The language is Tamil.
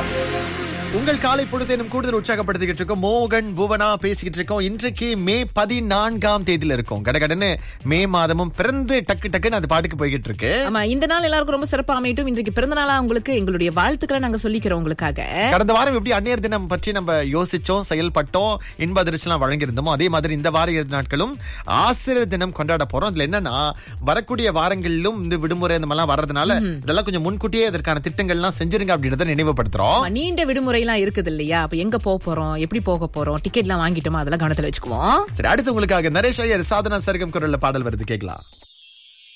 உங்கள் காலை பொழுதேனும் கூடுதல் உற்சாகப்படுத்திக்கிட்டு இருக்கோம் மோகன் புவனா பேசிக்கிட்டு இருக்கோம் இன்றைக்கு மே பதினான்காம் தேதியில இருக்கும் கடகடன்னு மே மாதமும் பிறந்து டக்கு டக்குன்னு அது பாட்டுக்கு போய்கிட்டு இருக்கு ஆமா இந்த நாள் எல்லாருக்கும் ரொம்ப சிறப்பா அமையட்டும் இன்றைக்கு பிறந்த நாளா உங்களுக்கு எங்களுடைய வாழ்த்துக்களை நாங்க சொல்லிக்கிறோம் உங்களுக்காக கடந்த வாரம் எப்படி அந்நியர் தினம் பற்றி நம்ம யோசிச்சோம் செயல்பட்டோம் இன்ப அதிர்ச்சிலாம் வழங்கியிருந்தோமோ அதே மாதிரி இந்த வார இறுதி நாட்களும் ஆசிரியர் தினம் கொண்டாட போறோம் இதுல என்னன்னா வரக்கூடிய வாரங்களிலும் இந்த விடுமுறை இந்த மாதிரிலாம் வர்றதுனால இதெல்லாம் கொஞ்சம் முன்கூட்டியே இதற்கான திட்டங்கள்லாம் செஞ்சிருங்க அப்படின்றத நினைவுபடுத்துறோம் ஆமா, நீண்ட விடுமுறை எல்லாம் இருக்குது இல்லையா அப்ப எங்க போக போறோம் எப்படி போக போறோம் டிக்கெட் எல்லாம் வாங்கிட்டோமா அதெல்லாம் கவனத்துல வச்சுக்குவோம் சரி அடுத்து உங்களுக்காக நரேஷ் ஐயர் சாதனா சர்க்கம் குரல்ல பாடல் வருது கேட்கலாம்